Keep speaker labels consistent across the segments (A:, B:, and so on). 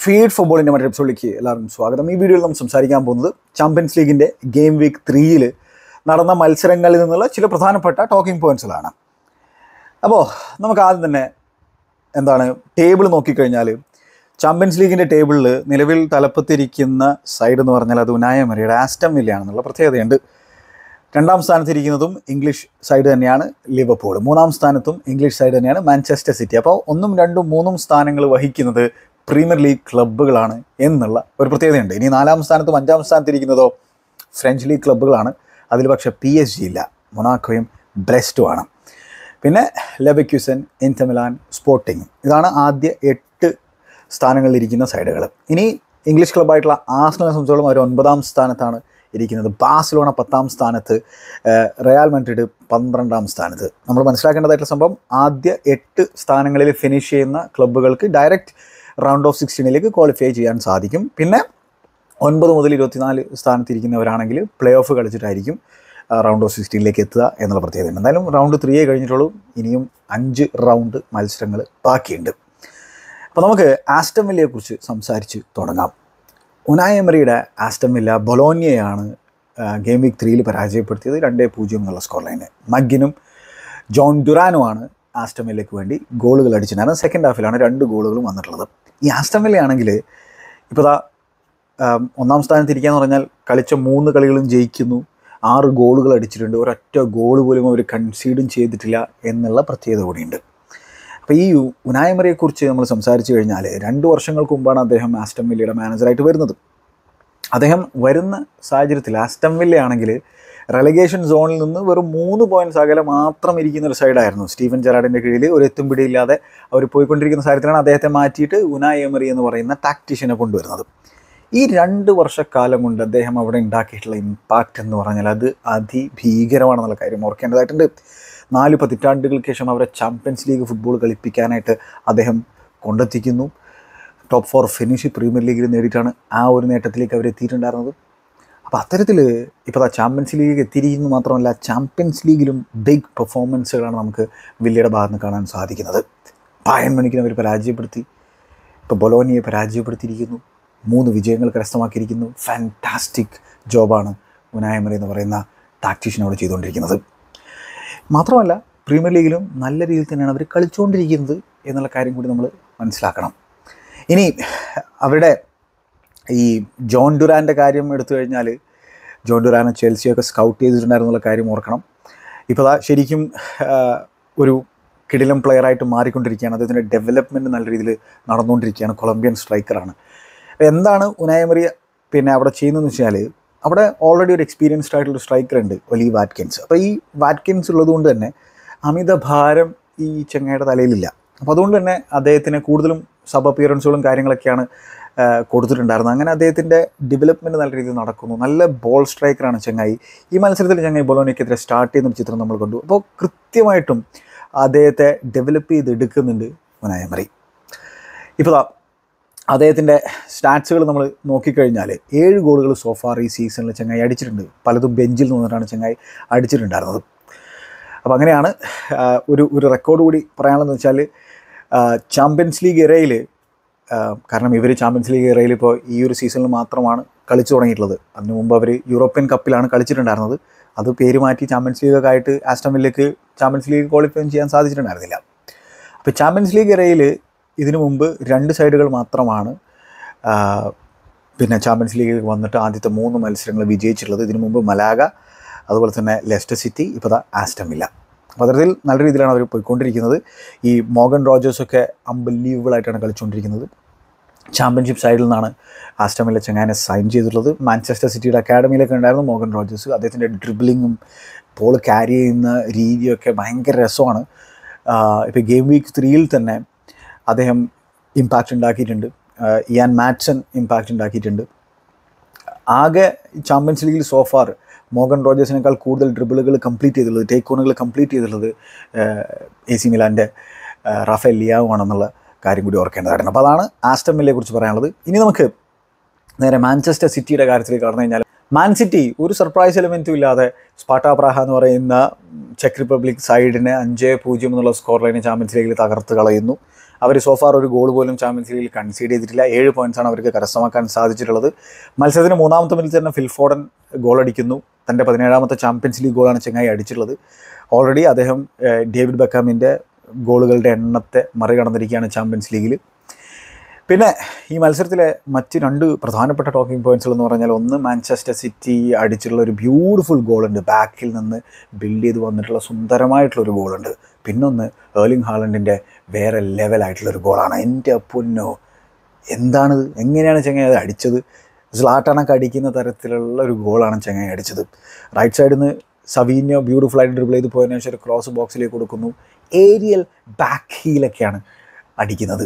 A: feed ഫുട്ബോളിൻ്റെ മറ്റൊരു എപ്പിസോഡിലേക്ക് എല്ലാവർക്കും സ്വാഗതം ഈ വീഡിയോയിൽ നമ്മൾ സംസാരിക്കാൻ പോകുന്നത് ചാമ്പ്യൻസ് ലീഗിൻ്റെ ഗെയിം വീക്ക് ത്രീയിൽ നടന്ന മത്സരങ്ങളിൽ നിന്നുള്ള ചില പ്രധാനപ്പെട്ട ടോക്കിംഗ് പോയിന്റ്സുകളാണ് അപ്പോൾ നമുക്ക് ആദ്യം തന്നെ എന്താണ് ടേബിൾ നോക്കിക്കഴിഞ്ഞാൽ ചാമ്പ്യൻസ് ലീഗിൻ്റെ ടേബിളിൽ നിലവിൽ തലപ്പത്തിരിക്കുന്ന സൈഡ് എന്ന് പറഞ്ഞാൽ അത് ഉനായ മരിയുടെ ആസ്റ്റം വില്ലയാണെന്നുള്ള പ്രത്യേകതയുണ്ട് രണ്ടാം സ്ഥാനത്തിരിക്കുന്നതും ഇംഗ്ലീഷ് സൈഡ് തന്നെയാണ് ലിവർപൂൾ മൂന്നാം സ്ഥാനത്തും ഇംഗ്ലീഷ് സൈഡ് തന്നെയാണ് മാഞ്ചസ്റ്റർ സിറ്റി അപ്പോൾ ഒന്നും രണ്ടും മൂന്നും സ്ഥാനങ്ങൾ വഹിക്കുന്നത് പ്രീമിയർ ലീഗ് ക്ലബ്ബുകളാണ് എന്നുള്ള ഒരു പ്രത്യേകതയുണ്ട് ഇനി നാലാം സ്ഥാനത്തും അഞ്ചാം സ്ഥാനത്തിരിക്കുന്നതോ ഫ്രഞ്ച് ലീഗ് ക്ലബ്ബുകളാണ് അതിൽ പക്ഷേ പി എസ് ജി ഇല്ല മൊണാക്കോയും ബ്രെസ്റ്റുമാണ് പിന്നെ ലെബക്യുസൻ ഇൻറ്റമിലാൻ സ്പോർട്ടിങ് ഇതാണ് ആദ്യ എട്ട് സ്ഥാനങ്ങളിലിരിക്കുന്ന സൈഡുകൾ ഇനി ഇംഗ്ലീഷ് ക്ലബ്ബായിട്ടുള്ള ആസ്നലിനെ സംബന്ധിച്ചോളം അവർ ഒൻപതാം സ്ഥാനത്താണ് ഇരിക്കുന്നത് ബാഴ്സലോണ പത്താം സ്ഥാനത്ത് ഏഹ്, റയൽ മഡ്രിഡ് പന്ത്രണ്ടാം സ്ഥാനത്ത് നമ്മൾ മനസ്സിലാക്കേണ്ടതായിട്ടുള്ള സംഭവം ആദ്യ എട്ട് സ്ഥാനങ്ങളിൽ ഫിനിഷ് ചെയ്യുന്ന ക്ലബ്ബുകൾക്ക് ഡയറക്റ്റ് റൗണ്ട് ഓഫ് സിക്സ്റ്റീനിലേക്ക് ക്വാളിഫൈ ചെയ്യാൻ സാധിക്കും പിന്നെ ഒൻപത് മുതൽ ഇരുപത്തിനാല് സ്ഥാനത്തിരിക്കുന്നവരാണെങ്കിൽ പ്ലേ ഓഫ് കളിച്ചിട്ടായിരിക്കും റൗണ്ട് ഓഫ് സിക്സ്റ്റീനിലേക്ക് എത്തുക എന്നുള്ള പ്രത്യേകതയുണ്ട് എന്തായാലും റൗണ്ട് ത്രീയെ കഴിഞ്ഞിട്ടുള്ളൂ ഇനിയും അഞ്ച് റൗണ്ട് മത്സരങ്ങൾ ബാക്കിയുണ്ട് അപ്പോൾ നമുക്ക് ആസ്റ്റം വില്ലയെക്കുറിച്ച് സംസാരിച്ച് തുടങ്ങാം ഉനായ എമറിയുടെ ആസ്റ്റം വില്ല ബൊലോനിയയാണ് ഗെയിം വീക്ക് ത്രീയിൽ പരാജയപ്പെടുത്തിയത് രണ്ടേ പൂജ്യം എന്നുള്ള സ്കോർ ലൈന് മഗ്ഗിനും ജോൺ ഡുറാനുമാണ് ആസ്റ്റം വില്ലയ്ക്ക് വേണ്ടി ഗോളുകൾ അടിച്ചിട്ടുണ്ടായിരുന്നു സെക്കൻഡ് ഹാഫിലാണ് രണ്ട് ഗോളുകളും വന്നിട്ടുള്ളത് ഈ ആസ്റ്റം വില്ലയാണെങ്കിൽ ഇപ്പോൾ ദാ ആം, ഒന്നാം സ്ഥാനത്തിരിക്കുക എന്ന് പറഞ്ഞാൽ കളിച്ച മൂന്ന് കളികളും ജയിക്കുന്നു ആറ് ഗോളുകൾ അടിച്ചിട്ടുണ്ട് ഒരൊറ്റ ഗോൾ പോലും അവർ കൺസീഡും ചെയ്തിട്ടില്ല എന്നുള്ള പ്രത്യേകത കൂടിയുണ്ട് അപ്പോൾ ഈ ഉനായമറിയെക്കുറിച്ച് നമ്മൾ സംസാരിച്ചു കഴിഞ്ഞാൽ രണ്ട് വർഷങ്ങൾക്ക് മുമ്പാണ് അദ്ദേഹം ആസ്റ്റം വില്ലയുടെ മാനേജറായിട്ട് വരുന്നത് അദ്ദേഹം വരുന്ന സാഹചര്യത്തിൽ ആസ്റ്റം വില്ലയാണെങ്കിൽ റെലഗേഷൻ സോണിൽ നിന്ന് വെറും മൂന്ന് പോയിന്റ്സ് അകലെ മാത്രം ഇരിക്കുന്ന ഒരു സൈഡായിരുന്നു സ്റ്റീഫൻ ജെറാഡിൻ്റെ കീഴിൽ ഒരു എത്തും പിടിയില്ലാതെ അവർ പോയിക്കൊണ്ടിരിക്കുന്ന സാഹചര്യത്തിലാണ് അദ്ദേഹത്തെ മാറ്റിയിട്ട് ഉനായ് എമറി എന്ന് പറയുന്ന ടാക്ടീഷ്യനെ കൊണ്ടുവരുന്നത് ഈ രണ്ട് വർഷക്കാലം കൊണ്ട് അദ്ദേഹം അവിടെ ഉണ്ടാക്കിയിട്ടുള്ള ഇമ്പാക്റ്റ് എന്ന് പറഞ്ഞാൽ അത് അതിഭീകരമാണെന്നുള്ള കാര്യം ഓർക്കേണ്ടതായിട്ടുണ്ട് നാല് പതിറ്റാണ്ടുകൾക്ക് ശേഷം അവരെ ചാമ്പ്യൻസ് ലീഗ് ഫുട്ബോൾ കളിപ്പിക്കാനായിട്ട് അദ്ദേഹം കൊണ്ടെത്തിക്കുന്നു ടോപ്പ് ഫോർ ഫിനിഷ് പ്രീമിയർ ലീഗിൽ നേടിയിട്ടാണ് ആ ഒരു നേട്ടത്തിലേക്ക് അവർ എത്തിയിട്ടുണ്ടായിരുന്നത് അപ്പോൾ അത്തരത്തിൽ ഇപ്പോൾ ആ ചാമ്പ്യൻസ് ലീഗ് എത്തിയിരിക്കുന്നു മാത്രമല്ല ചാമ്പ്യൻസ് ലീഗിലും ബിഗ് പെർഫോമൻസുകളാണ് നമുക്ക് വില്ലയുടെ ഭാഗത്ത് നിന്ന് കാണാൻ സാധിക്കുന്നത് പായൻ മണിക്കിനെ അവർ പരാജയപ്പെടുത്തി ഇപ്പോൾ ബൊലോനിയെ പരാജയപ്പെടുത്തിയിരിക്കുന്നു മൂന്ന് വിജയങ്ങൾ കരസ്ഥമാക്കിയിരിക്കുന്നു ഫാൻറ്റാസ്റ്റിക് ജോബാണ് ഉനായമറി എന്ന് പറയുന്ന ടാക്ടീഷ്യൻ അവിടെ ചെയ്തുകൊണ്ടിരിക്കുന്നത് മാത്രമല്ല പ്രീമിയർ ലീഗിലും നല്ല രീതിയിൽ തന്നെയാണ് അവർ കളിച്ചുകൊണ്ടിരിക്കുന്നത് എന്നുള്ള കാര്യം കൂടി നമ്മൾ മനസ്സിലാക്കണം ഇനി അവരുടെ ഈ ജോൺ ഡുറാൻ്റെ കാര്യം എടുത്തു കഴിഞ്ഞാൽ ജോൺ ഡുറാനെ ചെൽസിയൊക്കെ സ്കൗട്ട് ചെയ്തിട്ടുണ്ടായിരുന്നുള്ള കാര്യം ഓർക്കണം ഇപ്പോൾ ദാ ശരിക്കും ആ, ഒരു കിടിലം പ്ലെയറായിട്ട് മാറിക്കൊണ്ടിരിക്കുകയാണ് അദ്ദേഹത്തിൻ്റെ ഡെവലപ്മെൻറ്റ് നല്ല രീതിയിൽ നടന്നുകൊണ്ടിരിക്കുകയാണ് കൊളംബിയൻ സ്ട്രൈക്കറാണ് അപ്പോൾ എന്താണ് ഉനായമറിയ പിന്നെ അവിടെ ചെയ്യുന്നതെന്ന് വെച്ചാൽ അവിടെ ഓൾറെഡി ഒരു എക്സ്പീരിയൻസ്ഡ് ആയിട്ടുള്ള സ്ട്രൈക്കർ ഉണ്ട് ഒലി വാറ്റ്കിൻസ് അപ്പോൾ ഈ വാറ്റ്കിൻസ് ഉള്ളതുകൊണ്ട് തന്നെ അമിത ഭാരം ഈ ചെങ്ങയുടെ തലയിലില്ല അപ്പോൾ അതുകൊണ്ട് തന്നെ അദ്ദേഹത്തിന് കൂടുതലും സബ് അപ്പിയറൻസുകളും കാര്യങ്ങളൊക്കെയാണ് ആ, കൊടുത്തിട്ടുണ്ടായിരുന്നത് അങ്ങനെ അദ്ദേഹത്തിൻ്റെ ഡെവലപ്മെൻറ്റ് നല്ല രീതിയിൽ നടക്കുന്നു നല്ല ബോൾ സ്ട്രൈക്കറാണ് ചെങ്ങായി ഈ മത്സരത്തിൽ ചെങ്ങായി ബൊലോണിക്കെതിരെ സ്റ്റാർട്ട് ചെയ്യുന്ന ചിത്രം നമ്മൾ കണ്ടു അപ്പോൾ കൃത്യമായിട്ടും അദ്ദേഹത്തെ ഡെവലപ്പ് ചെയ്തെടുക്കുന്നുണ്ട് മുനായമറി ഇപ്പോൾ ദാ അദ്ദേഹത്തിൻ്റെ സ്റ്റാറ്റ്സുകൾ നമ്മൾ നോക്കിക്കഴിഞ്ഞാൽ ഏഴ് ഗോളുകൾ സോഫാർ ഈ സീസണിൽ ചെങ്ങായി അടിച്ചിട്ടുണ്ട് പലതും ബെഞ്ചിൽ നിന്നിട്ടാണ് ചെങ്ങായി അടിച്ചിട്ടുണ്ടായിരുന്നത് അപ്പോൾ അങ്ങനെയാണ് ആ, ഒരു ഒരു റെക്കോർഡ് കൂടി പറയാനുള്ളതെന്ന് വെച്ചാൽ ചാമ്പ്യൻസ് ലീഗ് ഇറയിൽ കാരണം ഇവർ ചാമ്പ്യൻസ് ലീഗ് ഇറയിൽ ഇപ്പോൾ ഈ ഒരു സീസണിൽ മാത്രമാണ് കളിച്ചു തുടങ്ങിയിട്ടുള്ളത് അതിനു മുമ്പ് അവർ യൂറോപ്യൻ കപ്പിലാണ് കളിച്ചിട്ടുണ്ടായിരുന്നത് അത് പേര് മാറ്റി ചാമ്പ്യൻസ് ലീഗൊക്കെ ആയിട്ട് ആസ്റ്റം വില്ലയ്ക്ക് ചാമ്പ്യൻസ് ലീഗ് ക്വാളിഫൈ ചെയ്യാൻ സാധിച്ചിട്ടുണ്ടായിരുന്നില്ല അപ്പോൾ ചാമ്പ്യൻസ് ലീഗ് ഇറയിൽ ഇതിനു മുമ്പ് രണ്ട് സൈഡുകൾ മാത്രമാണ് ആ, പിന്നെ ചാമ്പ്യൻസ് ലീഗിൽ വന്നിട്ട് ആദ്യത്തെ മൂന്ന് മത്സരങ്ങൾ വിജയിച്ചിട്ടുള്ളത് ഇതിനു മുമ്പ് മലാഗ അതുപോലെ തന്നെ ലെസ്റ്റർ സിറ്റി ഇപ്പോൾ ദാ ആസ്റ്റം വില്ല അപ്പോൾ അത്തരത്തിൽ നല്ല രീതിയിലാണ് അവർ പോയിക്കൊണ്ടിരിക്കുന്നത് ഈ മോഗൻ റോജേഴ്സൊക്കെ അൺബിലീവബിൾ ആയിട്ടാണ് കളിച്ചുകൊണ്ടിരിക്കുന്നത് ചാമ്പ്യൻഷിപ്പ് സൈഡിൽ നിന്നാണ് ആസ്റ്റം വില്ല ചെങ്ങാനെ സൈൻ ചെയ്തിട്ടുള്ളത് മാഞ്ചസ്റ്റർ സിറ്റിയുടെ അക്കാഡമിയിലൊക്കെ ഉണ്ടായിരുന്നു മോഗൻ റോജേഴ്സ് അദ്ദേഹത്തിൻ്റെ ഡ്രിബിളിങ്ങും ബോൾ ക്യാരി ചെയ്യുന്ന രീതിയൊക്കെ ഭയങ്കര രസമാണ് ഇപ്പോൾ ഗെയിം വീക്ക് ത്രീയിൽ തന്നെ അദ്ദേഹം ഇമ്പാക്റ്റ് ഉണ്ടാക്കിയിട്ടുണ്ട് ആഹ് ഇയാൻ മാറ്റ്സൺ ഇമ്പാക്റ്റ് ഉണ്ടാക്കിയിട്ടുണ്ട് ആകെ ചാമ്പ്യൻസ് ലീഗിൽ സോഫാർ മോഗൻ റോജേഴ്സിനേക്കാൾ കൂടുതൽ ഡ്രിബിളുകൾ കംപ്ലീറ്റ് ചെയ്തിട്ടുള്ളത് ടേക്ക് ഓണുകൾ കംപ്ലീറ്റ് ചെയ്തിട്ടുള്ളത് എ സി മിലാൻ്റെ റാഫേൽ ലിയാവുമാണെന്നുള്ള കാര്യം കൂടി ഓർക്കേണ്ടതായിരുന്നു അപ്പോൾ അതാണ് ആസ്റ്റം വില്ലയെ കുറിച്ച് പറയാനുള്ളത് ഇനി നമുക്ക് നേരെ മാഞ്ചസ്റ്റർ സിറ്റിയുടെ കാര്യത്തിലേക്ക് കടന്നു കഴിഞ്ഞാൽ മാൻ സിറ്റി ഒരു സർപ്രൈസ് എലമെൻറ്റും ഇല്ലാതെ സ്പാട്ട പ്രാഹ എന്ന് പറയുന്ന ചെക്ക് റിപ്പബ്ലിക് സൈഡിനെ അഞ്ച് പൂജ്യം എന്നുള്ള സ്കോർ ലൈന് ചാമ്പ്യൻസ് ലീഗിൽ തകർത്ത് കളയുന്നു അവർ സോഫാർ ഒരു ഗോൾ പോലും ചാമ്പ്യൻസ് ലീഗിൽ കൺസീഡ് ചെയ്തിട്ടില്ല ഏഴ് പോയിൻറ്റ്സാണ് അവർക്ക് കരസ്ഥമാക്കാൻ സാധിച്ചിട്ടുള്ളത് മത്സരത്തിന് മൂന്നാമത്തെ മിനിറ്റ് തന്നെ ഫിൽഫോഡൻ ഗോൾ അടിക്കുന്നു തൻ്റെ പതിനേഴാമത്തെ ചാമ്പ്യൻസ് ലീഗ് ഗോളാണ് ചെങ്ങായി അടിച്ചിട്ടുള്ളത് ഓൾറെഡി അദ്ദേഹം ഏഹ്, ഡേവിഡ് ബെക്കാമിൻ്റെ ഗോളുകളുടെ എണ്ണത്തെ മറികടന്നിരിക്കുകയാണ് ചാമ്പ്യൻസ് ലീഗിൽ പിന്നെ ഈ മത്സരത്തിലെ മറ്റ് രണ്ട് പ്രധാനപ്പെട്ട ടോക്കിംഗ് പോയിന്റ്സുകൾ എന്ന് പറഞ്ഞാൽ ഒന്ന് മാഞ്ചസ്റ്റർ സിറ്റി അടിച്ചിട്ടുള്ള ഒരു ബ്യൂട്ടിഫുൾ ഗോളുണ്ട് ബാക്കിൽ നിന്ന് ബിൽഡ് ചെയ്ത് വന്നിട്ടുള്ള സുന്ദരമായിട്ടുള്ള ഒരു ഗോളുണ്ട് പിന്നൊന്ന് ഏർലിംഗ് ഹാലൻഡിൻ്റെ വേറെ ലെവലായിട്ടുള്ള ഒരു ഗോളാണ് എൻ്റെ പൊന്നോ എന്താണിത് എങ്ങനെയാണ് ചെങ്ങായി അത് അടിച്ചത് സ്ലാട്ടണക്ക് അടിക്കുന്ന തരത്തിലുള്ള ഒരു ഗോളാണ് ചെങ്ങായി അടിച്ചത് റൈറ്റ് സൈഡിൽ നിന്ന് സവീന്യോ ബ്യൂട്ടിഫുൾ ആയിട്ട് ഡ്രിബിൾ ചെയ്ത് പോയതിനു ശേഷം ഒരു ക്രോസ് ബോക്സിലേക്ക് കൊടുക്കുന്നു ഏരിയൽ ബാക്ക് ഹീലൊക്കെയാണ് അടിക്കുന്നത്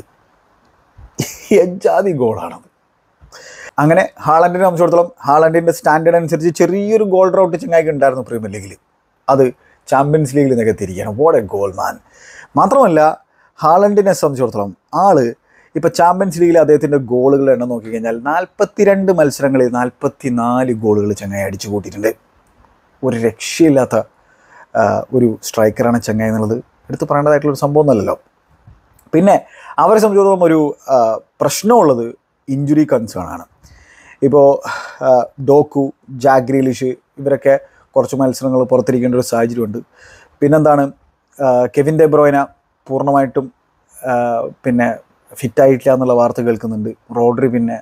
A: എജാതി ഗോളാണത് അങ്ങനെ ഹാളൻഡിനെ സംബന്ധിച്ചിടത്തോളം ഹാളൻഡിൻ്റെ സ്റ്റാൻഡേർഡ് അനുസരിച്ച് ചെറിയൊരു ഗോൾ റൗട്ട് ചെങ്ങായിക്ക് ഉണ്ടായിരുന്നു പ്രീമിയർ ലീഗിൽ അത് ചാമ്പ്യൻസ് ലീഗിൽ നികത്തിയിരിക്കുകയാണ് വോട്ട് എ ഗോൾ മാൻ മാത്രമല്ല ഹാളൻഡിനെ സംബന്ധിച്ചിടത്തോളം ആള് ഇപ്പോൾ ചാമ്പ്യൻസ് ലീഗിൽ അദ്ദേഹത്തിൻ്റെ ഗോളുകളുടെ എണ്ണം നോക്കിക്കഴിഞ്ഞാൽ നാൽപ്പത്തിരണ്ട് മത്സരങ്ങളിൽ നാൽപ്പത്തി നാല് ഗോളുകൾ ചങ്ങായി അടിച്ചു കൂട്ടിയിട്ടുണ്ട് ഒരു രക്ഷയില്ലാത്ത ആ, ഒരു സ്ട്രൈക്കറാണ് ചെങ്ങായി എന്നുള്ളത് എടുത്ത് പറയേണ്ടതായിട്ടുള്ളൊരു സംഭവം ഒന്നല്ലല്ലോ പിന്നെ അവരെ സംബന്ധിച്ചിടത്തോളം ഒരു ആ, പ്രശ്നമുള്ളത് ഇഞ്ചുറി കൺസേൺ ആണ് ഇപ്പോൾ ആ, ഡോക്കു ജാഗ്രീലിഷ് ഇവരൊക്കെ കുറച്ച് മത്സരങ്ങൾ പുറത്തിരിക്കേണ്ട ഒരു സാഹചര്യമുണ്ട് പിന്നെന്താണ് ആ, കെവിൻ ഡെബ്രോയിന പൂർണ്ണമായിട്ടും ആ, പിന്നെ ഫിറ്റായിട്ടില്ല എന്നുള്ള വാർത്ത കേൾക്കുന്നുണ്ട് റോഡ്രി പിന്നെ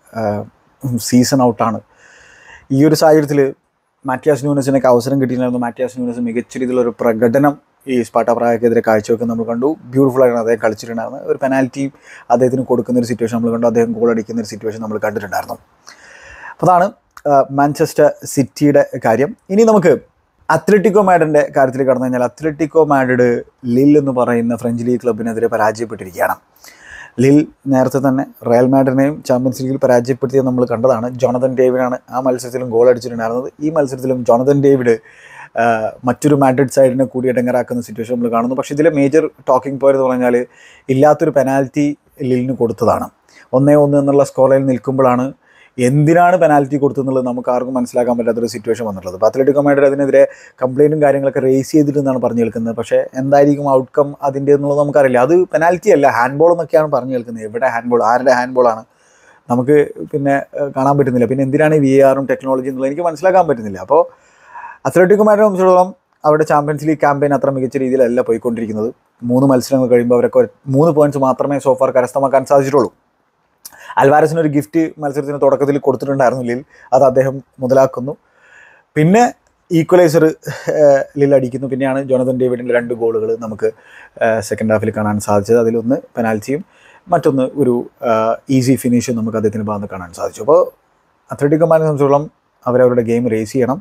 A: സീസൺ ഔട്ടാണ് ഈ ഒരു സാഹചര്യത്തിൽ മാറ്റിയാസ് ന്യൂനസിനൊക്കെ അവസരം കിട്ടിയിട്ടുണ്ടായിരുന്നു മാറ്റിയാസ് ന്യൂനസ് മികച്ച രീതിയിലൊരു പ്രകടനം ഈ സ്പാട്ട പ്രായക്കെതിരെ കാഴ്ചവെക്കുന്ന നമ്മൾ കണ്ടു ബ്യൂട്ടിഫുൾ ആയിട്ടാണ് അദ്ദേഹം കളിച്ചിട്ടുണ്ടായിരുന്നത് ഒരു പെനാൽറ്റി അദ്ദേഹത്തിന് കൊടുക്കുന്ന ഒരു സിറ്റുവേഷൻ നമ്മൾ കണ്ടു അദ്ദേഹം ഗോൾ അടിക്കുന്ന ഒരു സിറ്റുവേഷൻ നമ്മൾ കണ്ടിട്ടുണ്ടായിരുന്നു അപ്പോൾ അതാണ് ആ, മാഞ്ചസ്റ്റർ സിറ്റിയുടെ കാര്യം ഇനി നമുക്ക് അത്ലറ്റിക്കോ മാഡിൻ്റെ കാര്യത്തിൽ കടന്നു കഴിഞ്ഞാൽ അത്ലറ്റിക്കോ മാഡിഡ് ലിൽ എന്ന് പറയുന്ന ഫ്രഞ്ച് ലീഗ് ക്ലബിനെതിരെ പരാജയപ്പെട്ടിരിക്കുകയാണ് ലിൽ നേരത്തെ തന്നെ റയൽ മാഡ്രിനെയും ചാമ്പ്യൻസ് ലീഗിൽ പരാജയപ്പെടുത്തിയത് നമ്മൾ കണ്ടതാണ് ജോണതൻ ഡേവിഡാണ് ആ മത്സരത്തിലും ഗോൾ അടിച്ചിട്ടുണ്ടായിരുന്നത് ഈ മത്സരത്തിലും ജോണതൻ ഡേവിഡ് ആ, മറ്റൊരു മാഡ്രിഡ് സൈഡിനെ കൂടി ഇടങ്ങറാക്കുന്ന സിറ്റുവേഷൻ നമ്മൾ കാണുന്നു പക്ഷേ ഇതിലെ മേജർ ടോക്കിംഗ് പോയിന്റ് എന്ന് പറഞ്ഞാൽ ഇല്ലാത്തൊരു പെനാൽറ്റി ലിലിന് കൊടുത്തതാണ് ഒന്നേ ഒന്ന് എന്നുള്ള സ്കോർ ലൈനിൽ നിൽക്കുമ്പോഴാണ് എന്തിനാണ് പെനാൽറ്റി കൊടുത്തെന്നുള്ളത് നമുക്ക് ആർക്കും മനസ്സിലാക്കാൻ പറ്റാത്തൊരു സിറ്റുവേഷൻ വന്നിട്ടുള്ളത് അപ്പോൾ അത്ലറ്റിക്കോ മാഡ്രിഡ് അതിനെതിരെ കംപ്ലൈൻറ്റും കാര്യങ്ങളൊക്കെ റേസ് ചെയ്തിട്ടുണ്ടെന്നാണ് പറഞ്ഞു കേൾക്കുന്നത് പക്ഷേ എന്തായിരിക്കും ഔട്ട്കം അതിൻ്റെ എന്നുള്ളത് നമുക്കറിയില്ല അത് പെനാൽറ്റി അല്ല ഹാൻഡ് ബോൾ എന്നൊക്കെയാണ് പറഞ്ഞു കേൾക്കുന്നത് എവിടെ ഹാൻഡ് ബോൾ ആരുടെ ഹാൻഡ് ബോളാണ് നമുക്ക് പിന്നെ ഏഹ്, കാണാൻ പറ്റുന്നില്ല പിന്നെ എന്തിനാണ് വി ആറും ടെക്നോളജി എന്നുള്ളത് എനിക്ക് മനസ്സിലാക്കാൻ പറ്റുന്നില്ല അപ്പോൾ അത്ലറ്റിക്കോ മാഡ്രിഡ് സംബന്ധിച്ചിടത്തോളം അവരുടെ ചാമ്പ്യൻസ് ലീഗ് ക്യാമ്പയിൻ അത്ര മികച്ച രീതിയിലല്ല പോയിക്കൊണ്ടിരിക്കുന്നത് മൂന്ന് മത്സരങ്ങൾ കഴിയുമ്പോൾ അവരൊക്കെ ഒരു- മൂന്ന് പോയിന്റ്സ് മാത്രമേ സോഫാർ കരസ്ഥമാക്കാൻ സാധിച്ചിട്ടുള്ളൂ അൽവാരസിന് ഒരു ഗിഫ്റ്റ് മത്സരത്തിന് തുടക്കത്തിൽ കൊടുത്തിട്ടുണ്ടായിരുന്നു ലിൽ അത് അദ്ദേഹം മുതലാക്കുന്നു പിന്നെ ഈക്വലൈസർ ലിൽ അടിക്കുന്നു പിന്നെയാണ് ജോണതൻ ഡേവിഡിൻ്റെ രണ്ട് ഗോളുകൾ നമുക്ക് സെക്കൻഡ് ഹാഫിൽ കാണാൻ സാധിച്ചത് അതിലൊന്ന് പെനാൽറ്റിയും മറ്റൊന്ന് ഒരു ഈസി ഫിനിഷും നമുക്ക് അദ്ദേഹത്തിന് ഭാഗത്ത് കാണാൻ സാധിച്ചു അപ്പോൾ അത്ലറ്റിക്കോ മാനെ സംബന്ധിച്ചോളം അവരവരുടെ ഗെയിം റേസ് ചെയ്യണം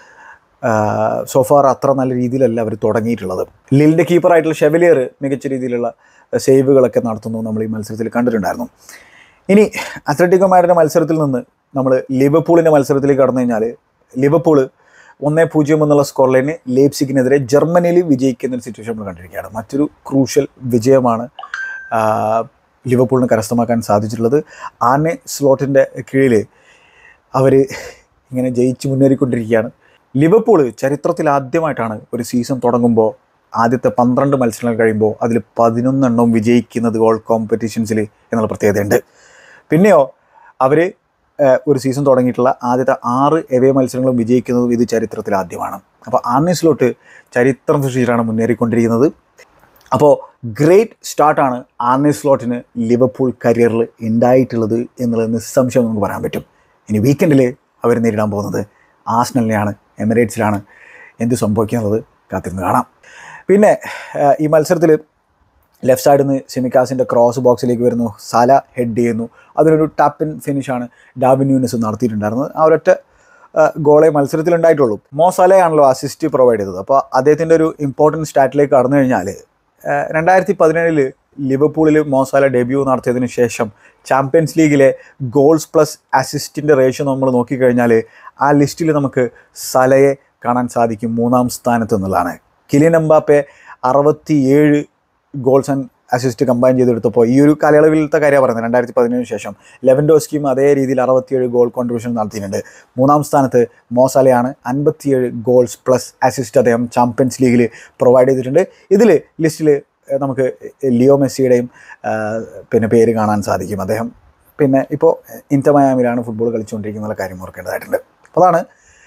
A: സോഫാർ അത്ര നല്ല രീതിയിലല്ല അവർ തുടങ്ങിയിട്ടുള്ളത് ലിലിൻ്റെ കീപ്പറായിട്ടുള്ള ഷെവലിയർ മികച്ച രീതിയിലുള്ള സേവുകളൊക്കെ നടത്തുന്നു നമ്മൾ ഈ മത്സരത്തിൽ കണ്ടിട്ടുണ്ടായിരുന്നു ഇനി അത്ലറ്റിക്കോ മാഡിൻ്റെ മത്സരത്തിൽ നിന്ന് നമ്മൾ ലിവർപൂളിൻ്റെ മത്സരത്തിലേക്ക് കടന്നു കഴിഞ്ഞാൽ ലിവർപൂൾ ഒന്നേ പൂജ്യം എന്നുള്ള സ്കോർ ലൈന് ലേപ്സിക്കിനെതിരെ ജർമ്മനിയിൽ വിജയിക്കുന്ന ഒരു സിറ്റുവേഷൻ നമ്മൾ കണ്ടിരിക്കുകയാണ് മറ്റൊരു ക്രൂഷ്യൽ വിജയമാണ് ആ, ലിവർപൂളിന് കരസ്ഥമാക്കാൻ സാധിച്ചിട്ടുള്ളത് ആനെ സ്ലോട്ടിൻ്റെ കീഴിൽ അവർ ഇങ്ങനെ ജയിച്ച് മുന്നേറിക്കൊണ്ടിരിക്കുകയാണ് ലിവർപൂൾ ചരിത്രത്തിൽ ആദ്യമായിട്ടാണ് ഒരു സീസൺ തുടങ്ങുമ്പോൾ ആദ്യത്തെ പന്ത്രണ്ട് മത്സരങ്ങൾ കഴിയുമ്പോൾ അതിൽ പതിനൊന്നെണ്ണം വിജയിക്കുന്നത് ഗോൾ കോമ്പറ്റീഷൻസിൽ എന്നുള്ള പ്രത്യേകതയുണ്ട് പിന്നെയോ അവർ ഒരു സീസൺ തുടങ്ങിയിട്ടുള്ള ആദ്യത്തെ ആറ് എവേ മത്സരങ്ങളും വിജയിക്കുന്നതും ഇത് ചരിത്രത്തിൽ ആദ്യമാണ് അപ്പോൾ ആർണിസ്ലോട്ട് ചരിത്രം സൃഷ്ടിച്ചിട്ടാണ് മുന്നേറിക്കൊണ്ടിരിക്കുന്നത് അപ്പോൾ ഗ്രേറ്റ് സ്റ്റാർട്ടാണ് ആർണി സ്ലോട്ടിന് ലിവർപൂൾ കരിയറിൽ ഉണ്ടായിട്ടുള്ളത് എന്നുള്ളത് നിസ്സംശയം നമുക്ക് പറയാൻ പറ്റും ഇനി വീക്കെൻഡിൽ അവർ നേരിടാൻ പോകുന്നത് ആസ്നലിനെയാണ് എമിറേറ്റ്സിലാണ് എന്ത് സംഭവിക്കുന്നത് കാത്തിരുന്ന് കാണാം പിന്നെ ആ, ഈ മത്സരത്തിൽ ലെഫ്റ്റ് സൈഡിൽ നിന്ന് സിമിക്കാസിൻ്റെ ക്രോസ് ബോക്സിലേക്ക് വരുന്നു സാല ഹെഡ് ചെയ്യുന്നു അതിലൊരു ടാപ്പിൻ ഫിനിഷാണ് ഡാബിൻ യൂനിസ് നടത്തിയിട്ടുണ്ടായിരുന്നത് ആ ഒരൊറ്റ ആ, ഗോളെ മത്സരത്തിൽ ഉണ്ടായിട്ടുള്ളൂ മോസാലയാണല്ലോ അസിസ്റ്റ് പ്രൊവൈഡ് ചെയ്തത് അപ്പോൾ അദ്ദേഹത്തിൻ്റെ ഒരു ഇമ്പോർട്ടൻറ്റ് സ്റ്റാറ്റിലേക്ക് കടന്നു കഴിഞ്ഞാൽ രണ്ടായിരത്തി പതിനേഴില് ലിവർപൂളിൽ മോസാല ഡെബ്യൂ നടത്തിയതിന് ശേഷം ചാമ്പ്യൻസ് ലീഗിലെ ഗോൾസ് പ്ലസ് അസിസ്റ്റിൻ്റെ റേഷ്യോ നമ്മൾ നോക്കിക്കഴിഞ്ഞാൽ ആ ലിസ്റ്റിൽ നമുക്ക് സലയെ കാണാൻ സാധിക്കും മൂന്നാം സ്ഥാനത്ത് എന്നുള്ളതാണ് കിലിയൻ എംബാപ്പെ അറുപത്തിയേഴ് ഗോൾസ് ആൻഡ് അസിസ്റ്റ് കമ്പൈൻ ചെയ്തെടുത്തപ്പോൾ ഈ ഒരു കാലയളവിലത്തെ കാര്യമാണ് പറയുന്നത് രണ്ടായിരത്തി പതിനേഴിന് ശേഷം ലെവൻഡോസ്കിയും അതേ രീതിയിൽ അറുപത്തിയേഴ് ഗോൾ കോൺട്രിബ്യൂഷൻ നടത്തിയിട്ടുണ്ട് മൂന്നാം സ്ഥാനത്ത് മോസാലയാണ് അൻപത്തിയേഴ് ഗോൾസ് പ്ലസ് അസിസ്റ്റ് അദ്ദേഹം ചാമ്പ്യൻസ് ലീഗിൽ പ്രൊവൈഡ് ചെയ്തിട്ടുണ്ട് ഇതിൽ ലിസ്റ്റിൽ ഏഹ്, നമുക്ക് ലിയോ മെസ്സിയുടെയും ആഹ്, പിന്നെ പേര് കാണാൻ സാധിക്കും അദ്ദേഹം പിന്നെ ഇപ്പോൾ ഇന്റർമയാമിലാണ് ഫുട്ബോൾ കളിച്ചുകൊണ്ടിരിക്കുന്ന കാര്യം ഓർക്കേണ്ടതായിട്ടുണ്ട് അപ്പോൾ അതാണ്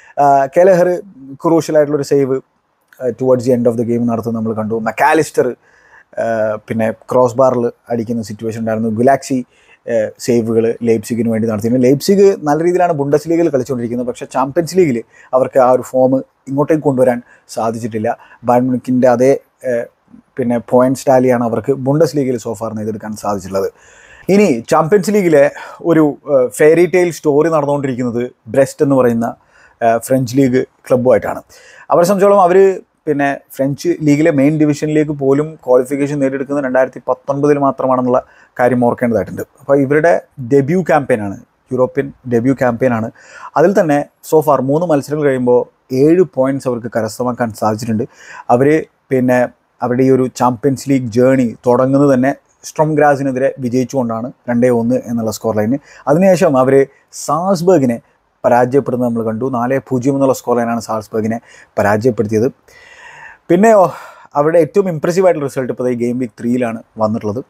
A: കെലഹർ ക്രൂഷ്യലായിട്ടുള്ളൊരു save towards the end of the game നടത്തുന്നത് നമ്മൾ കണ്ടു മക്കാലിസ്റ്റർ പിന്നെ ക്രോസ് ബാറിൽ അടിക്കുന്ന സിറ്റുവേഷൻ ഉണ്ടായിരുന്നു ഗുലാക്സി സേവുകൾ ലെയ്പ്സിഗിന് വേണ്ടി നടത്തിയിരുന്നു ലെയ്പ്സിഗ് നല്ല രീതിയിലാണ് ബുണ്ടസ് ലീഗിൽ കളിച്ചുകൊണ്ടിരിക്കുന്നത് പക്ഷേ ചാമ്പ്യൻസ് ലീഗിൽ അവർക്ക് ആ ഒരു ഫോം ഇങ്ങോട്ടേക്ക് കൊണ്ടുവരാൻ സാധിച്ചിട്ടില്ല ബാഡ്മിൻക്കിൻ്റെ അതേ ഏഹ്, പിന്നെ പോയിന്റ്സ് ടാലിയാണ് അവർക്ക് ബുണ്ടസ് ലീഗിൽ സോഫാർ നേടിയെടുക്കാൻ സാധിച്ചിട്ടുള്ളത് ഇനി ചാമ്പ്യൻസ് ലീഗിലെ ഒരു ഫെയറി ടെയിൽ സ്റ്റോറി നടന്നുകൊണ്ടിരിക്കുന്നത് ബ്രെസ്റ്റ് എന്ന് പറയുന്ന ഏഹ്, ഫ്രഞ്ച് ലീഗ് ക്ലബ്ബുമായിട്ടാണ് അവരെ സംബന്ധിച്ചോളം അവർ പിന്നെ ഫ്രഞ്ച് ലീഗിലെ മെയിൻ ഡിവിഷനിലേക്ക് പോലും ക്വാളിഫിക്കേഷൻ നേടിയെടുക്കുന്നത് രണ്ടായിരത്തി പത്തൊൻപതിൽ മാത്രമാണെന്നുള്ള കാര്യം ഓർക്കേണ്ടതായിട്ടുണ്ട് അപ്പോൾ ഇവരുടെ ഡെബ്യൂ ക്യാമ്പയിനാണ് യൂറോപ്യൻ ഡെബ്യൂ ക്യാമ്പയിനാണ് അതിൽ തന്നെ സോ ഫാർ മൂന്ന് മത്സരങ്ങൾ കഴിയുമ്പോൾ ഏഴ് പോയിന്റ്സ് അവർക്ക് കരസ്ഥമാക്കാൻ സാധിച്ചിട്ടുണ്ട് അവർ പിന്നെ അവരുടെ ഈ ഒരു ചാമ്പ്യൻസ് ലീഗ് ജേണി തുടങ്ങുന്നത് തന്നെ സ്ട്രോം ഗ്രാസിനെതിരെ വിജയിച്ചുകൊണ്ടാണ് രണ്ടേ ഒന്ന് എന്നുള്ള സ്കോർ ലൈന് അതിനുശേഷം അവർ സാൾസ്ബർഗിനെ പരാജയപ്പെടുന്നത് നമ്മൾ കണ്ടു നാല് പൂജ്യം എന്നുള്ള സ്കോർ ലൈനാണ് സാൾസ്ബർഗിനെ പരാജയപ്പെടുത്തിയത് പിന്നെയോ അവരുടെ ഏറ്റവും ഇമ്പ്രസീവ് ആയിട്ടുള്ള റിസൾട്ട് ഇപ്പോൾ ഈ ഗെയിം വീക്ക് ത്രീയിലാണ് വന്നിട്ടുള്ളത്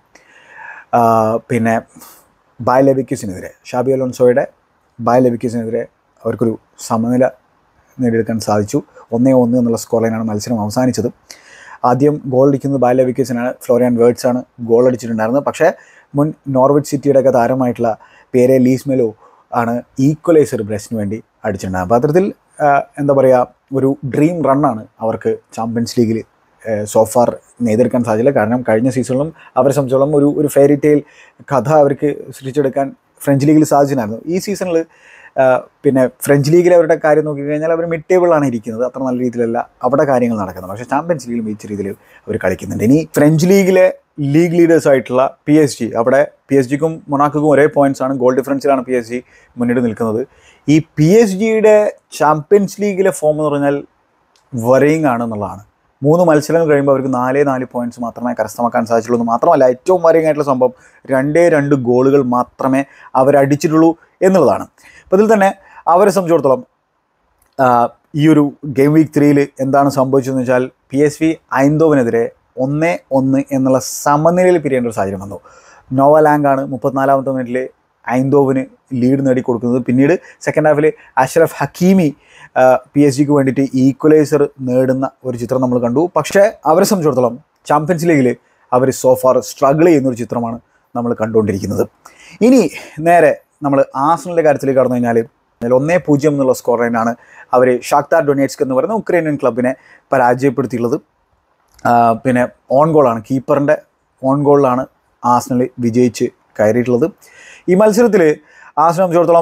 A: ആ, പിന്നെ ബായ് ലെവിക്കസിനെതിരെ ഷാബി അലോൺസോയുടെ ബായ് ലെവിക്കസിനെതിരെ അവർക്കൊരു സമനില നേടിയെടുക്കാൻ സാധിച്ചു ഒന്നേ ഒന്ന് എന്നുള്ള സ്കോർ ലൈനാണ് മത്സരം അവസാനിച്ചത് ആദ്യം ഗോൾ അടിക്കുന്നത് ബായ് ലെവിക്കസിനാണ് ഫ്ലോറിയാൻ വേർഡ്സ് ആണ് ഗോൾ അടിച്ചിട്ടുണ്ടായിരുന്നത് പക്ഷേ മുൻ നോർവിച്ച് സിറ്റിയുടെ ഒക്കെ താരമായിട്ടുള്ള പേരെ ലീസ്മെലോ ആണ് ഈക്വലൈസർ ബ്രസ്റ്റിന് വേണ്ടി അടിച്ചിട്ടുണ്ടായിരുന്നത് അപ്പോൾ അത്തരത്തിൽ ആ, എന്താ പറയുക ഒരു ഡ്രീം റണ്ണാണ് അവർക്ക് ചാമ്പ്യൻസ് ലീഗിൽ സോഫാർ നേടിയെടുക്കാൻ സാധിച്ചില്ല കാരണം കഴിഞ്ഞ സീസണിലും അവരെ സംബന്ധിച്ചോളം ഒരു ഒരു ഫെയറി ടെയിൽ കഥ അവർക്ക് സൃഷ്ടിച്ചെടുക്കാൻ ഫ്രഞ്ച് ലീഗിൽ സാധിച്ചിട്ടുണ്ടായിരുന്നു ഈ സീസണിൽ പിന്നെ ഫ്രഞ്ച് ലീഗിൽ അവരുടെ കാര്യം നോക്കിക്കഴിഞ്ഞാൽ അവർ മിഡ് ടേബിളാണ് ഇരിക്കുന്നത് അത്ര നല്ല രീതിയിലല്ല അവിടെ കാര്യങ്ങൾ നടക്കുന്നത് പക്ഷേ ചാമ്പ്യൻസ് ലീഗിൽ മികച്ച രീതിയിൽ അവർ കളിക്കുന്നുണ്ട് ഇനി ഫ്രഞ്ച് ലീഗിലെ ലീഗ് ലീഡേഴ്സ് ആയിട്ടുള്ള പി എസ് ജി അവിടെ പി എസ് ജിക്കും മൊണാക്കും ഒരേ പോയിന്റ്സ് ആണ് ഗോൾ ഡിഫറൻസിലാണ് പി എസ് ജി മുന്നിട്ട് നിൽക്കുന്നത് ഈ പി എസ് ജിയുടെ ചാമ്പ്യൻസ് ലീഗിലെ ഫോം എന്ന് പറഞ്ഞാൽ വറിയിങ് ആണ് എന്നുള്ളതാണ് മൂന്ന് മത്സരങ്ങൾ കഴിയുമ്പോൾ അവർക്ക് നാലേ നാല് പോയിന്റ്സ് മാത്രമേ കരസ്ഥമാക്കാൻ സാധിച്ചുള്ളൂ എന്ന് മാത്രമല്ല ഏറ്റവും വറിയിങ് ആയിട്ടുള്ള സംഭവം രണ്ടേ രണ്ട് ഗോളുകൾ മാത്രമേ അവരടിച്ചിട്ടുള്ളൂ എന്നുള്ളതാണ് അപ്പോൾ ഇതിൽ തന്നെ അവരെ സംബന്ധിച്ചിടത്തോളം ആ, ഈ ഒരു ഗെയിം വീക്ക് ത്രീയിൽ എന്താണ് സംഭവിച്ചതെന്ന് വെച്ചാൽ പി എസ് വി ഐന്തോവിനെതിരെ ഒന്ന് ഒന്ന് എന്നുള്ള സമനിലയിൽ പിരിയേണ്ട ഒരു സാഹചര്യം വന്നു നോവലാങ്കാണ് മുപ്പത്തിനാലാമത്തെ മിനിറ്റിൽ ഐന്തോവിന് ലീഡ് നേടിക്കൊടുക്കുന്നത് പിന്നീട് സെക്കൻഡ് ഹാഫിൽ അഷ്റഫ് ഹക്കീമി പി എസ് ജിക്ക് വേണ്ടിയിട്ട് ഈക്വലൈസർ നേടുന്ന ഒരു ചിത്രം നമ്മൾ കണ്ടു പക്ഷേ അവരെ സംബന്ധിച്ചിടത്തോളം ചാമ്പ്യൻസ് ലീഗിൽ അവർ സോഫാർ സ്ട്രഗിൾ ചെയ്യുന്ന ഒരു ചിത്രമാണ് നമ്മൾ കണ്ടുകൊണ്ടിരിക്കുന്നത് ഇനി നേരെ നമ്മൾ ആസണലിൻ്റെ കാര്യത്തിലേക്ക് കടന്നു കഴിഞ്ഞാൽ അതിൽ ഒന്നേ പൂജ്യം എന്നുള്ള സ്കോർ ലൈനാണ് അവർ ഷാക്താർ ഡൊനേറ്റ്സ്ക് എന്ന് പറയുന്ന ഉക്രൈനിയൻ ക്ലബിനെ പരാജയപ്പെടുത്തിയുള്ളത് ആ, പിന്നെ ഓൺ ഗോളാണ് കീപ്പറിൻ്റെ ഓൺ ഗോളിലാണ് ആസ്നൽ വിജയിച്ച് കയറിയിട്ടുള്ളത് ഈ മത്സരത്തിൽ ആസ്നൽ സംബന്ധിച്ചിടത്തോളം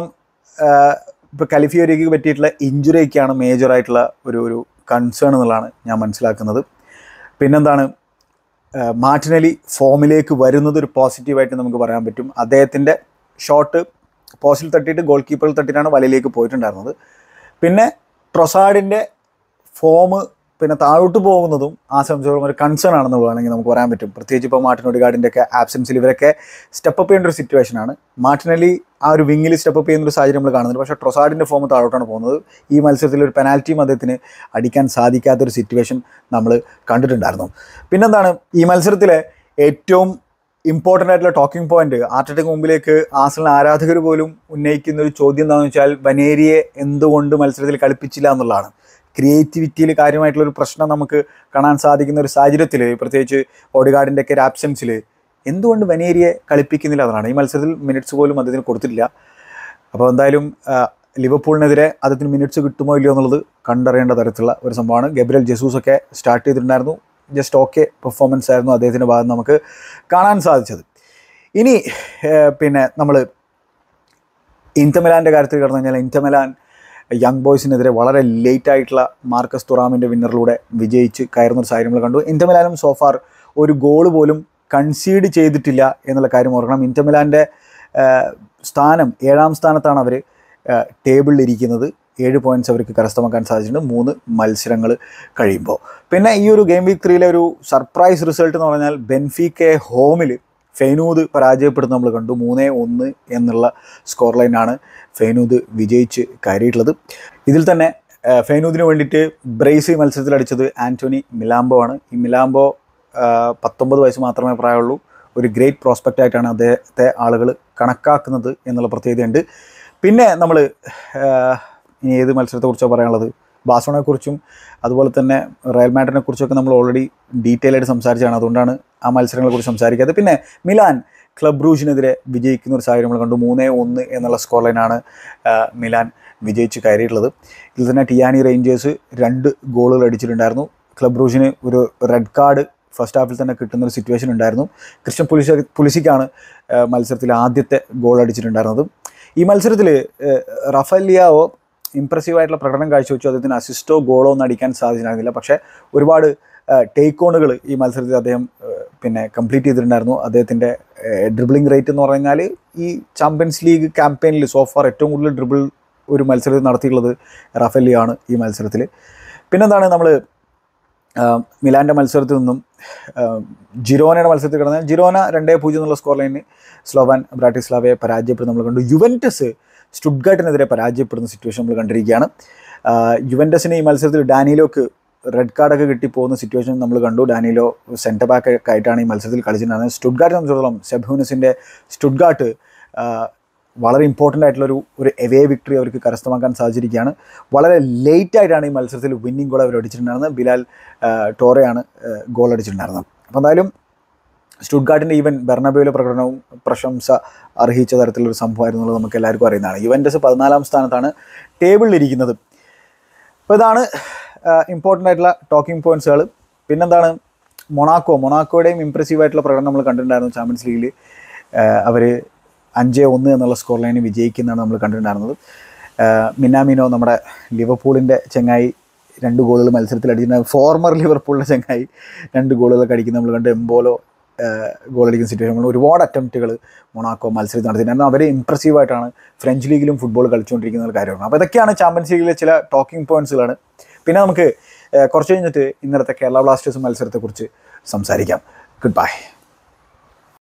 A: ഇപ്പോൾ കലിഫിയോരിക്ക് പറ്റിയിട്ടുള്ള ഇഞ്ചുറിയൊക്കെയാണ് മേജറായിട്ടുള്ള ഒരു ഒരു കൺസേൺ എന്നുള്ളതാണ് ഞാൻ മനസ്സിലാക്കുന്നത് പിന്നെന്താണ് ആ, മാർട്ടിനലി ഫോമിലേക്ക് വരുന്നത് ഒരു പോസിറ്റീവായിട്ട് നമുക്ക് പറയാൻ പറ്റും അദ്ദേഹത്തിൻ്റെ ഷോട്ട് പോസ്റ്റിൽ തട്ടിയിട്ട് ഗോൾ കീപ്പറിൽ തട്ടിയിട്ടാണ് വലയിലേക്ക് പോയിട്ടുണ്ടായിരുന്നത് പിന്നെ ട്രൊസാഡിൻ്റെ ഫോം പിന്നെ താഴോട്ട് പോകുന്നതും ആ സംബന്ധിച്ചോളം ഒരു കൺസേൺ ആണെന്ന് വേണമെങ്കിൽ നമുക്ക് പറയാൻ പറ്റും പ്രത്യേകിച്ച് ഇപ്പോൾ മാർട്ടിൻ ഒഡിഗാർഡിൻ്റെ ഒക്കെ ആബ്സെൻസിൽ ഇവരൊക്കെ സ്റ്റെപ്പ് അപ്പ് ചെയ്യേണ്ട ഒരു സിറ്റുവേഷനാണ് മാർട്ടിനലി ആ ഒരു വിങ്ങിൽ സ്റ്റെപ്പ് അപ്പ് ചെയ്യുന്ന ഒരു സാഹചര്യം നമ്മൾ കാണുന്നുണ്ട് പക്ഷേ ട്രൊസാഡിൻ്റെ ഫോം താഴോട്ടാണ് പോകുന്നത് ഈ മത്സരത്തിൽ ഒരു പെനാൽറ്റിയും അദ്ദേഹത്തിന് അടിക്കാൻ സാധിക്കാത്തൊരു സിറ്റുവേഷൻ നമ്മൾ കണ്ടിട്ടുണ്ടായിരുന്നു പിന്നെന്താണ് ഈ മത്സരത്തിലെ ഏറ്റവും ഇമ്പോർട്ടൻ്റ് ആയിട്ടുള്ള ടോക്കിംഗ് പോയിന്റ് ആർട്ടറ്റയ്ക്ക് മുമ്പിലേക്ക് ആസണൽ ആരാധകർ പോലും ഉന്നയിക്കുന്ന ഒരു ചോദ്യം എന്താണെന്ന് വെച്ചാൽ ബനേരിയെ എന്തുകൊണ്ട് മത്സരത്തിൽ കളിപ്പിച്ചില്ല എന്നുള്ളതാണ് ക്രിയേറ്റിവിറ്റിയിൽ കാര്യമായിട്ടുള്ള ഒരു പ്രശ്നം നമുക്ക് കാണാൻ സാധിക്കുന്ന ഒരു സാഹചര്യത്തിൽ പ്രത്യേകിച്ച് ഓഡിഗാർഡിൻ്റെ ഒക്കെ ഒരു ആബ്സെൻസിൽ എന്തുകൊണ്ട് ബനേരിയെ കളിപ്പിക്കുന്നില്ല എന്നാണ് ഈ മത്സരത്തിൽ മിനിറ്റ്സ് പോലും അദ്ദേഹത്തിന് കൊടുത്തിട്ടില്ല അപ്പോൾ എന്തായാലും ആ, ലിവർപൂളിനെതിരെ അദ്ദേഹത്തിന് മിനിറ്റ്സ് കിട്ടുമോ ഇല്ലയോ എന്നുള്ളത് കണ്ടറിയേണ്ട തരത്തിലുള്ള ഒരു സംഭവമാണ് ഗബ്രിയൽ ജസൂസ് ഒക്കെ സ്റ്റാർട്ട് ചെയ്തിട്ടുണ്ടായിരുന്നു ജസ്റ്റ് ഓക്കെ പെർഫോമൻസ് ആയിരുന്നു അദ്ദേഹത്തിൻ്റെ ഭാഗത്ത് നമുക്ക് കാണാൻ സാധിച്ചത് ഇനി ഏഹ്, പിന്നെ നമ്മൾ ഇന്റർമിലാൻ്റെ കാര്യത്തിൽ കടന്നു കഴിഞ്ഞാൽ ഇന്റർമിലാൻ യങ് ബോയ്സിനെതിരെ വളരെ ലേറ്റ് ആയിട്ടുള്ള മാർക്കസ് തുറാമിൻ്റെ വിന്നറിലൂടെ വിജയിച്ച് കയറുന്ന ഒരു സാഹചര്യം നമ്മൾ കണ്ടു ഇന്റർമിലാനും സോഫാർ ഒരു ഗോൾ പോലും കൺസീഡ് ചെയ്തിട്ടില്ല എന്നുള്ള കാര്യം ഓർക്കണം ഇന്റർമിലാൻ്റെ സ്ഥാനം ഏഴാം സ്ഥാനത്താണ് അവർ ടേബിളിൽ ഇരിക്കുന്നത് ഏഴ് പോയിന്റ്സ് അവർക്ക് കരസ്ഥമാക്കാൻ സാധിച്ചിട്ടുണ്ട് മൂന്ന് മത്സരങ്ങൾ കഴിയുമ്പോൾ പിന്നെ ഈ ഒരു ഗെയിം വീക്ക് ത്രീയിലെ ഒരു സർപ്രൈസ് റിസൾട്ട് എന്ന് പറഞ്ഞാൽ ബെൻഫിക്കെ ഹോമിൽ ഫെയ്നൂദ് പരാജയപ്പെടുന്ന നമ്മൾ കണ്ടു മൂന്നേ ഒന്ന് എന്നുള്ള സ്കോർ ലൈനാണ് ഫെയ്നൂദ് വിജയിച്ച് കയറിയിട്ടുള്ളത് ഇതിൽ തന്നെ ആ, ഫെയ്നൂദിന് വേണ്ടിയിട്ട് ബ്രേസി മത്സരത്തിൽ അടിച്ചത് ആൻ്റോണി മിലാംബോ ആണ് ഈ മിലാംബോ പത്തൊമ്പത് വയസ്സ് മാത്രമേ പ്രായമുള്ളൂ ഒരു ഗ്രേറ്റ് പ്രോസ്പെക്റ്റ് ആയിട്ടാണ് അദ്ദേഹത്തെ ആളുകൾ കണക്കാക്കുന്നത് എന്നുള്ള പ്രത്യേകതയുണ്ട് പിന്നെ നമ്മൾ ഇനി ഏത് മത്സരത്തെക്കുറിച്ചാണ് പറയാനുള്ളത് ബാഴ്സലോണയെക്കുറിച്ചും അതുപോലെ തന്നെ റയൽ മാഡ്രിനെ കുറിച്ചൊക്കെ നമ്മൾ ഓൾറെഡി ഡീറ്റെയിൽ ആയിട്ട് സംസാരിച്ചാണ് അതുകൊണ്ടാണ് ആ മത്സരങ്ങളെക്കുറിച്ച് സംസാരിക്കാതെ പിന്നെ മിലാൻ ക്ലബ് റൂഷിനെതിരെ വിജയിക്കുന്ന ഒരു സാഹചര്യം നമ്മൾ കണ്ടു മൂന്നേ ഒന്ന് എന്നുള്ള സ്കോർ ലൈനാണ് മിലാൻ വിജയിച്ച് കയറിയിട്ടുള്ളത് ഇതിൽ തന്നെ ടിയാനി റേഞ്ചേഴ്സ് രണ്ട് ഗോളുകൾ അടിച്ചിട്ടുണ്ടായിരുന്നു ക്ലബ് റൂഷിന് ഒരു റെഡ് കാർഡ് ഫസ്റ്റ് ഹാഫിൽ തന്നെ കിട്ടുന്ന ഒരു സിറ്റുവേഷൻ ഉണ്ടായിരുന്നു ക്രിസ്ത്യൻ പുലിസ പുലിസിക്കാണ് ആ, മത്സരത്തിൽ ആദ്യത്തെ ഗോൾ അടിച്ചിട്ടുണ്ടായിരുന്നത് ഈ മത്സരത്തിൽ റഫലിയാവോ ഇമ്പ്രസീവ് ആയിട്ടുള്ള പ്രകടനം കാഴ്ചവെച്ചു അദ്ദേഹത്തിന് അസിസ്റ്റോ ഗോളോ ഒന്നും അടിക്കാൻ സാധിച്ചിട്ടുണ്ടായിരുന്നില്ല പക്ഷേ ഒരുപാട് ടേക്ക് ഓണുകൾ ഈ മത്സരത്തിൽ അദ്ദേഹം ആ, പിന്നെ കംപ്ലീറ്റ് ചെയ്തിട്ടുണ്ടായിരുന്നു അദ്ദേഹത്തിൻ്റെ ഡ്രിബിളിംഗ് റേറ്റ് എന്ന് പറഞ്ഞാൽ ഈ ചാമ്പ്യൻസ് ലീഗ് ക്യാമ്പയിനിൽ സോഫാർ ഏറ്റവും കൂടുതൽ ഡ്രിബിൾ ഒരു മത്സരത്തിൽ നടത്തിയിട്ടുള്ളത് റഫലിയോ ആണ് ഈ മത്സരത്തിൽ പിന്നെന്താണ് നമ്മൾ മിലാൻ്റെ മത്സരത്തിൽ നിന്നും ആ, ജിറോനയുടെ മത്സരത്തിൽ കിടന്നാൽ ജിറോന രണ്ടേ പൂജ്യം എന്നുള്ള സ്കോർ ലൈനിൽ സ്ലോവാൻ ബ്രാറ്റിസ്ലാവയെ പരാജയപ്പെടുന്ന നമ്മൾ കണ്ടു യുവൻറ്റസ് സ്റ്റുഡ്ഗാട്ടിനെതിരെ പരാജയപ്പെടുന്ന സിറ്റുവേഷൻ നമ്മൾ കണ്ടിരിക്കുകയാണ് ആ, യുവൻറ്റസിന് ഈ മത്സരത്തിൽ ഡാനിലോക്ക് റെഡ് കാർഡൊക്കെ കിട്ടി പോകുന്ന സിറ്റുവേഷൻ നമ്മൾ കണ്ടു ഡാനിലോ സെൻറ്റർ ബാക്ക് ഒക്കെ ആയിട്ടാണ് ഈ മത്സരത്തിൽ കളിച്ചിട്ടുണ്ടായിരുന്നത് സ്റ്റുഡ്ഗാട്ടിനെ സംബന്ധിച്ചിടത്തോളം സെബ്ഹൂനസിൻ്റെ സ്റ്റുഡ്ഗാട്ട് ആ, വളരെ ഇമ്പോർട്ടൻ്റ് ആയിട്ടുള്ളൊരു ഒരു എവേ വിക്ടറി അവർക്ക് കരസ്ഥമാക്കാൻ സാധിച്ചിരിക്കുകയാണ് വളരെ ലേറ്റ് ആയിട്ടാണ് ഈ മത്സരത്തിൽ വിന്നിംഗ് ഗോൾ അവർ അടിച്ചിട്ടുണ്ടായിരുന്നത് ബിലാൽ ആ, ടോറയാണ് ഗോൾ അടിച്ചിട്ടുണ്ടായിരുന്നത് അപ്പോൾ എന്തായാലും സ്റ്റുഡ്ഗാർഡിൻ്റെ ഈവൻ ബെർണബയോയിലെ പ്രകടനവും പ്രശംസ അർഹിച്ച തരത്തിലൊരു സംഭവമായിരുന്നു എന്നുള്ളത് നമുക്ക് എല്ലാവർക്കും അറിയുന്നതാണ് യുവൻറ്റസ് പതിനാലാം സ്ഥാനത്താണ് ടേബിളിലിരിക്കുന്നത് അപ്പോൾ ഇതാണ് ഇമ്പോർട്ടൻ്റ് ആയിട്ടുള്ള ടോക്കിംഗ് പോയിന്റ്സുകൾ പിന്നെന്താണ് മൊണാക്കോ മൊണാക്കോയുടെയും ഇമ്പ്രസീവ് ആയിട്ടുള്ള പ്രകടനം നമ്മൾ കണ്ടിട്ടുണ്ടായിരുന്നു ചാമ്പ്യൻസ് ലീഗിൽ അവർ അഞ്ച് ഒന്ന് എന്നുള്ള സ്കോർ ലൈനിൽ വിജയിക്കുന്നതാണ് നമ്മൾ കണ്ടിട്ടുണ്ടായിരുന്നത് ആഹ് മിനാമിനോ നമ്മുടെ ലിവർപൂളിൻ്റെ ചെങ്ങായി രണ്ട് ഗോളുകൾ മത്സരത്തിൽ അടിച്ചിട്ടുണ്ട് ഫോർമർ ലിവർപൂളിൻ്റെ ചെങ്ങായി രണ്ട് ഗോളുകളൊക്കെ അടിക്കുന്ന നമ്മൾ കണ്ട് എംബോലോ ഗോൾ അടിക്കുന്ന സിറ്റുവേഷൻ ഒരുപാട് അറ്റംപ്റ്റുകൾ മൊണാക്കോ മത്സരത്തിൽ നടത്തിയിട്ടുണ്ടായിരുന്നു അവർ ഇമ്പ്രസീവ് ആയിട്ടാണ് ഫ്രഞ്ച് ലീഗിലും ഫുട്ബോൾ കളിച്ചുകൊണ്ടിരിക്കുന്ന ഒരു കാര്യമാണ് അപ്പോൾ ഇതൊക്കെയാണ് ചാമ്പ്യൻസ് ലീഗിലെ ചില ടോക്കിംഗ് പോയിന്റ്സുകളാണ് പിന്നെ നമുക്ക് ആഹ് കുറച്ച് കഴിഞ്ഞിട്ട് ഇന്നലത്തെ കേരള ബ്ലാസ്റ്റേഴ്സ് മത്സരത്തെക്കുറിച്ച് സംസാരിക്കാം ഗുഡ് ബൈ